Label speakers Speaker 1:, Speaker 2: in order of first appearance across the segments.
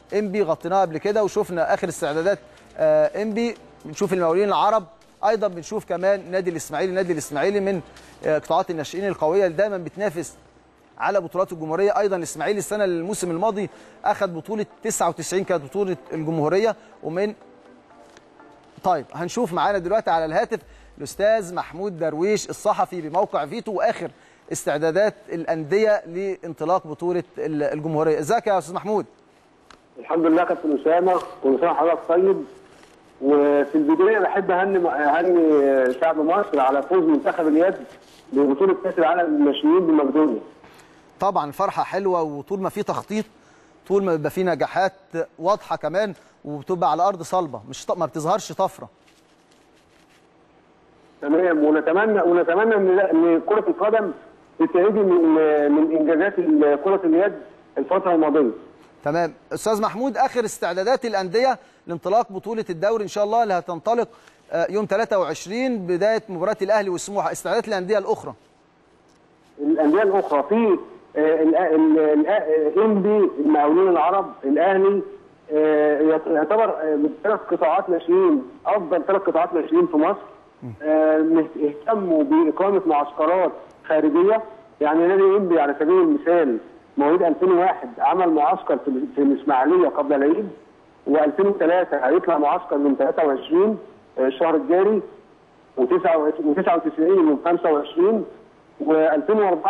Speaker 1: انبي غطيناها قبل كده وشفنا اخر استعدادات آه، انبي بنشوف المقاولين العرب ايضا بنشوف كمان نادي الاسماعيلي نادي الاسماعيلي من آه، قطاعات الناشئين القويه اللي دايما بتنافس على بطولات الجمهوريه ايضا الاسماعيلي السنه الموسم الماضي اخذ بطوله 99 كانت بطوله الجمهوريه ومن طيب هنشوف معانا دلوقتي على الهاتف الاستاذ محمود درويش الصحفي بموقع فيتو واخر استعدادات الانديه لانطلاق بطوله ال- الجمهوريه ازيك يا استاذ محمود
Speaker 2: الحمد لله كابتن اسامه كل سنه وحضرتك طيب وفي البدايه بحب اهني اهني شعب مصر على فوز منتخب اليد ببطوله كاس العالم للناشئين بمقدونيا
Speaker 1: طبعا الفرحه حلوه وطول ما في تخطيط طول ما بيبقى في نجاحات واضحه كمان وبتبقى على ارض صلبه مش ط- ما بتظهرش طفره
Speaker 2: تمام ونتمنى ونتمنى ان ان كره القدم تستفيد من من انجازات كره اليد الفتره الماضيه
Speaker 1: تمام استاذ محمود اخر استعدادات الانديه لانطلاق بطوله الدوري ان شاء الله اللي هتنطلق آه، يوم 23 بدايه مباراه الاهلي والسموحه استعدادات الانديه الاخرى
Speaker 2: الانديه الاخرى في الانبي المقاولين العرب الاهلي آه، يعتبر آه، من ثلاث قطاعات ناشئين افضل ثلاث قطاعات ناشئين في مصر آه، مهت- اهتموا باقامه معسكرات خارجيه يعني نادي انبي على سبيل المثال مواليد 2001 عمل معسكر في في الاسماعيليه قبل العيد و2003 هيطلع معسكر من 23 آه، الشهر الجاري و99 من 25 و2004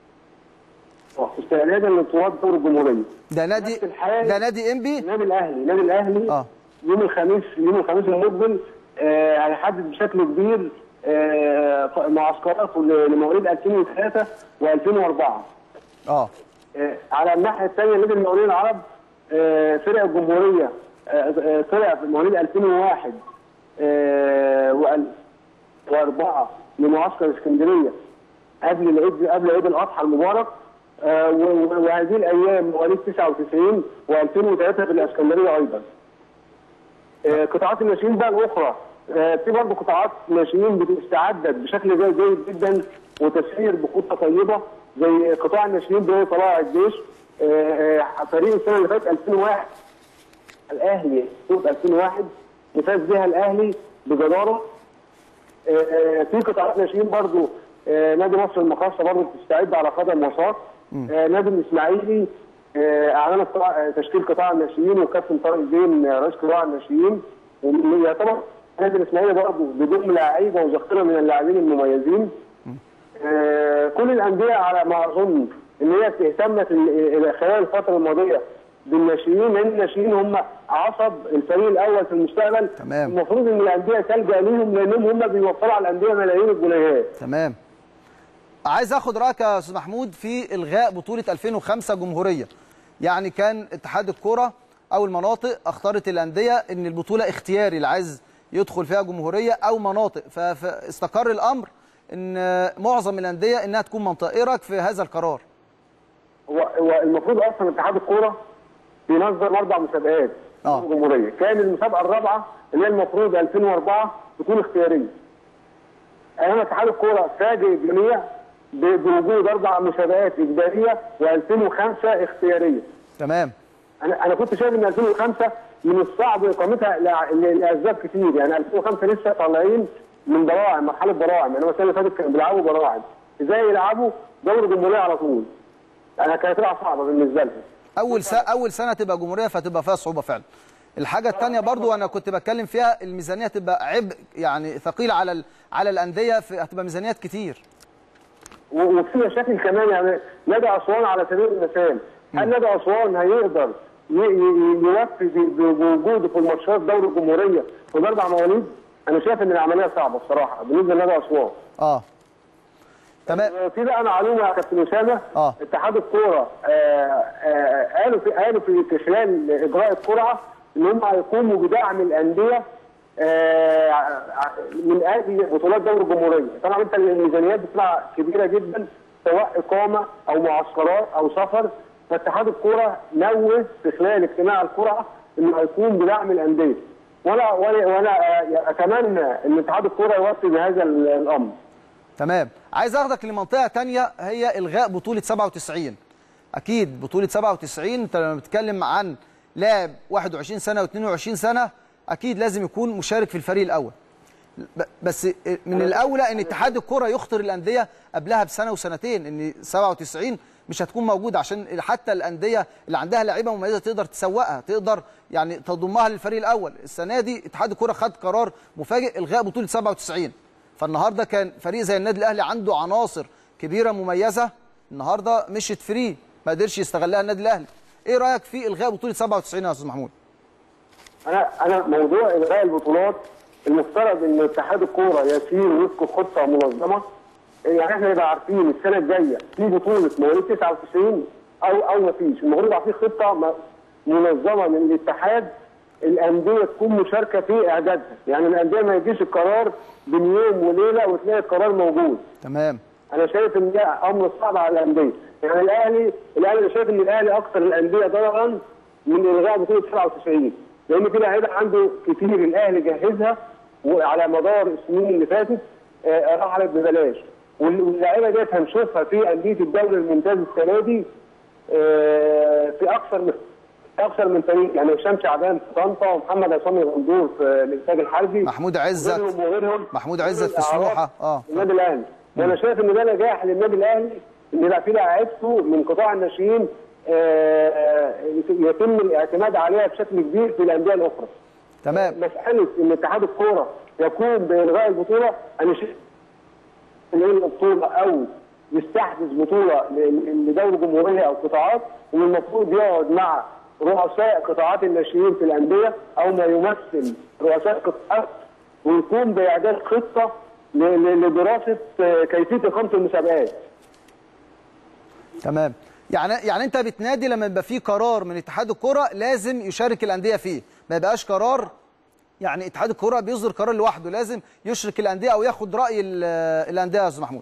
Speaker 2: استعدادا لبطولات دور الجمهوريه
Speaker 1: ده نادي
Speaker 2: نفس الحال.
Speaker 1: ده نادي انبي
Speaker 2: النادي الاهلي النادي الاهلي
Speaker 1: آه.
Speaker 2: يوم الخميس يوم الخميس المقبل آه، هيحدد بشكل كبير آه، ف- معسكراته ل- لمواليد 2003 و2004
Speaker 1: اه
Speaker 2: آه، على الناحيه الثانيه نادي المقاولين العرب آه، فرق الجمهوريه آه، آه، طلع في مواليد 2001 آه، وأل- واربعه لمعسكر اسكندريه قبل العيد قبل عيد الاضحى المبارك آه، و- و- وهذه الايام مواليد 99 و2003 في الاسكندريه ايضا. آه، قطاعات الناشئين بقى الاخرى آه، في برضه قطاعات ناشئين بتستعدد بشكل جيد جيد جدا وتسيير بخطه طيبه زي قطاع الناشئين بنادي طلائع الجيش آه، آه، فريق السنه اللي فاتت 2001 الاهلي بطوله 2001 وفاز بها الاهلي بجداره آه، آه، في قطاعات ناشئين برضو آه، نادي مصر المقاصه برضو بتستعد على قدم وساق آه، نادي الاسماعيلي آه، اعلن قطاع- آه، تشكيل قطاع الناشئين وكابتن طارق زين آه، رئيس قطاع الناشئين ويعتبر نادي الاسماعيلي برضو بضم لعيبه وذخيره من اللاعبين المميزين آه، كل الانديه على ما اظن ان هي اهتمت ال- ال- خلال الفتره الماضيه بالناشئين لان الناشئين هم عصب الفريق الاول في المستقبل
Speaker 1: تمام.
Speaker 2: المفروض ان الانديه تلجا ليهم لانهم هم بيوفروا على الانديه ملايين الجنيهات
Speaker 1: تمام عايز اخد رايك يا استاذ محمود في الغاء بطوله 2005 جمهوريه يعني كان اتحاد الكره او المناطق اختارت الانديه ان البطوله اختياري اللي عايز يدخل فيها جمهوريه او مناطق ف- فاستقر الامر ان معظم الانديه انها تكون منطقه ايه رايك في هذا القرار
Speaker 2: هو هو المفروض اصلا اتحاد الكوره بينظم اربع مسابقات
Speaker 1: آه.
Speaker 2: جمهوريه كان المسابقه الرابعه اللي هي المفروض 2004 تكون اختياريه ايام اتحاد الكوره فاجئ الجميع ب- بوجود اربع مسابقات اجباريه و2005 اختياريه
Speaker 1: تمام
Speaker 2: انا انا كنت شايف ان 2005 من الصعب اقامتها لع- ل- لاسباب كتير يعني 2005 لسه طالعين من براعم مرحله براعم يعني السنه اللي فاتت كانوا بيلعبوا براعم ازاي يلعبوا دوري جمهوريه على طول انا كانت هتبقى صعبه بالنسبه لهم
Speaker 1: اول سنه اول سنه تبقى جمهوريه فتبقى فيها صعوبه فعلا الحاجه الثانيه برضو انا كنت بتكلم فيها الميزانيه تبقى عبء يعني ثقيل على ال- على الانديه في هتبقى ميزانيات كتير
Speaker 2: و- وفي مشاكل كمان يعني نادي اسوان على سبيل المثال هل نادي اسوان هيقدر ي- ي- يوفي ب- ب- بوجوده في الماتشات دوري الجمهوريه في اربع مواليد؟ انا شايف ان العمليه صعبه الصراحه بالنسبه لنادي اسوان.
Speaker 1: اه تمام
Speaker 2: في بقى معلومه يا كابتن اسامه
Speaker 1: آه.
Speaker 2: اتحاد الكوره آه، آه، قالوا في قالوا في خلال اجراء القرعه ان هم هيقوموا بدعم الانديه آه، ع- من اجل بطولات دوري الجمهوريه، طبعا انت الميزانيات بتطلع كبيره جدا سواء اقامه او معسكرات او سفر فاتحاد الكوره نوه في خلال اجتماع القرعه انه هيقوم بدعم الانديه. وانا وانا وانا آه، اتمنى ان اتحاد الكوره يوفي بهذا ال- الامر.
Speaker 1: تمام عايز اخدك لمنطقه تانية هي الغاء بطوله 97 اكيد بطوله 97 انت لما بتتكلم عن لاعب 21 سنه و22 سنه اكيد لازم يكون مشارك في الفريق الاول ب- بس من الاولى ان اتحاد الكره يخطر الانديه قبلها بسنه وسنتين ان 97 مش هتكون موجوده عشان حتى الانديه اللي عندها لعيبه مميزه تقدر تسوقها تقدر يعني تضمها للفريق الاول السنه دي اتحاد الكره خد قرار مفاجئ الغاء بطوله 97 فالنهارده كان فريق زي النادي الاهلي عنده عناصر كبيره مميزه النهارده مشت فري ما قدرش يستغلها النادي الاهلي ايه رايك في الغاء بطوله 97 يا استاذ محمود
Speaker 2: انا انا موضوع الغاء البطولات المفترض ان اتحاد الكوره يسير وفق خطه منظمه يعني احنا نبقى عارفين السنه الجايه في بطوله مواليد 99 او او ما فيش المفروض يبقى في خطه م- منظمه من الاتحاد الانديه تكون مشاركه في اعدادها يعني الانديه ما يجيش القرار بين يوم وليله وتلاقي القرار موجود
Speaker 1: تمام
Speaker 2: انا شايف ان ده امر صعب على الانديه يعني الاهلي الاهلي أنا شايف ان الاهلي اكثر الانديه ضررا من الغاء بطوله 97 لان كده هيبقى عنده كتير الاهلي جهزها وعلى مدار السنين اللي فاتت آه، راحت ببلاش وال- واللاعيبه ديت هنشوفها في انديه الدوري الممتاز السنه دي آه، في اكثر من اكثر من فريق يعني هشام شعبان في طنطا ومحمد عصام الغندور في الانتاج الحربي
Speaker 1: محمود عزت
Speaker 2: وغيرهم وغيرهم
Speaker 1: محمود عزت في
Speaker 2: الأعراف
Speaker 1: سموحه اه
Speaker 2: النادي الاهلي وانا شايف ان ده نجاح للنادي الاهلي ان يبقى في لاعيبته من قطاع الناشئين آه، يتم الاعتماد عليها بشكل كبير في الانديه الاخرى.
Speaker 1: تمام
Speaker 2: مساله ان اتحاد الكوره يقوم بالغاء البطوله انا شايف ان البطوله او يستحدث بطوله ل- لدوري جمهوريه او قطاعات والمفروض يقعد مع رؤساء قطاعات الناشئين في الانديه او ما يمثل رؤساء قطاعات ويقوم باعداد خطه ل- ل- لدراسه آه، كيفيه اقامه المسابقات.
Speaker 1: تمام يعني يعني انت بتنادي لما يبقى في قرار من اتحاد الكره لازم يشارك الانديه فيه ما يبقاش قرار يعني اتحاد الكره بيصدر قرار لوحده لازم يشرك الانديه او ياخد راي ال- الانديه يا استاذ محمود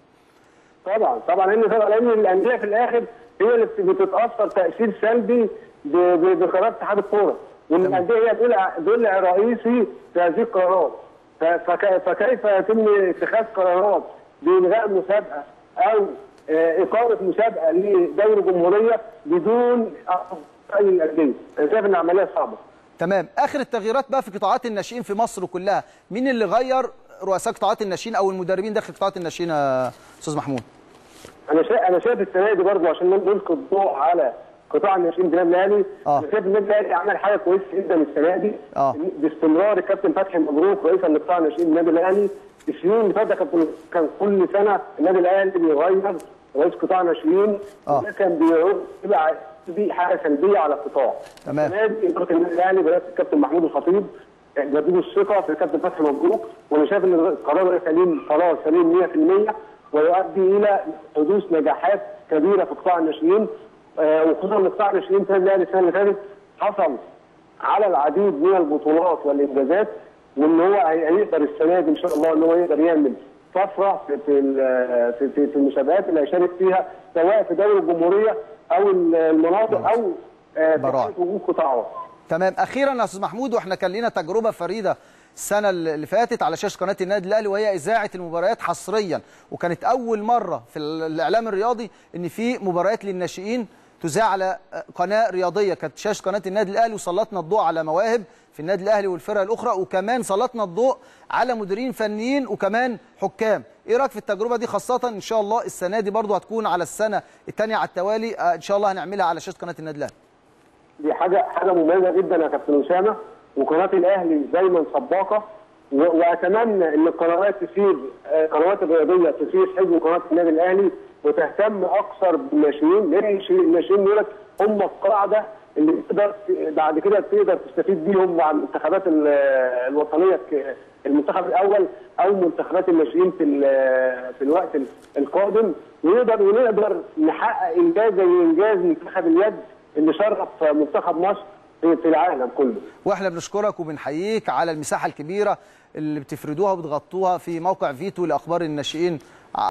Speaker 2: طبعا طبعا لان طبعا لان الانديه في الاخر هي اللي بت- بتتاثر تاثير سلبي ب- ب- بقرار اتحاد الكوره وان الانديه هي ضلع ضلع رئيسي في هذه القرارات ف- فك- فكيف يتم اتخاذ قرارات بالغاء مسابقه او آه، اقامه مسابقه لدوري جمهوريه بدون راي الانديه انا شايف ان العمليه صعبه
Speaker 1: تمام اخر التغييرات بقى في قطاعات الناشئين في مصر كلها مين اللي غير رؤساء قطاعات الناشئين او المدربين داخل قطاعات الناشئين يا استاذ محمود
Speaker 2: انا شايف انا شايف السنه دي برضه عشان نلقي الضوء على قطاع الناشئين في النادي الاهلي
Speaker 1: آه.
Speaker 2: انا شايف النادي الاهلي عمل حاجه كويسه جدا السنه دي
Speaker 1: آه.
Speaker 2: باستمرار الكابتن فتحي مبروك رئيسا لقطاع الناشئين النادي الاهلي السنين اللي فاتت كان- كان كل سنه النادي الاهلي بيغير رئيس قطاع ناشئين
Speaker 1: آه.
Speaker 2: وده كان بيعود يبقى دي حاجه سلبيه على القطاع
Speaker 1: تمام.
Speaker 2: السنه دي اداره النادي الاهلي برئاسه الكابتن محمود الخطيب جددوا الثقه في الكابتن فتحي مبروك وانا شايف ان القرار ده سليم قرار سليم 100% ويؤدي الى حدوث نجاحات كبيره في قطاع الناشئين آه، وخصوصا ان قطاع الناشئين في النادي الاهلي السنه اللي فاتت حصل على العديد من البطولات والانجازات وان هو هي- هيقدر السنه دي ان شاء الله ان هو يقدر يعمل طفره في في ال- في, في, في المسابقات اللي هيشارك فيها سواء في دوري الجمهوريه او المناطق او آه، في
Speaker 1: براعم.
Speaker 2: حالة وجود قطاعات.
Speaker 1: تمام اخيرا يا استاذ محمود واحنا كان لنا تجربه فريده السنه اللي فاتت على شاشه قناه النادي الاهلي وهي اذاعه المباريات حصريا وكانت اول مره في الاعلام الرياضي ان في مباريات للناشئين تذاع على قناه رياضيه كانت شاشه قناه النادي الاهلي وسلطنا الضوء على مواهب في النادي الاهلي والفرق الاخرى وكمان سلطنا الضوء على مديرين فنيين وكمان حكام ايه رايك في التجربه دي خاصه ان شاء الله السنه دي برضو هتكون على السنه الثانيه على التوالي آه، ان شاء الله هنعملها على شاشه قناه النادي الاهلي
Speaker 2: دي حاجه حاجه مميزه جدا يا كابتن اسامه وقناه الاهلي دايما سباقه و- واتمنى ان القنوات تسير آه، القنوات الرياضيه تسير حجم قناه النادي الاهلي وتهتم اكثر بالناشئين لان الناشئين- الناشئين دولت هم القاعده اللي تقدر بعد كده تقدر تستفيد بيهم مع المنتخبات ال- الوطنيه ك- المنتخب الاول او منتخبات الناشئين في ال- في الوقت ال- القادم ونقدر ونقدر نحقق انجاز زي انجاز منتخب اليد اللي شرف منتخب مصر في في العالم كله.
Speaker 1: واحنا بنشكرك وبنحييك على المساحه الكبيره اللي بتفردوها وبتغطوها في موقع فيتو لاخبار الناشئين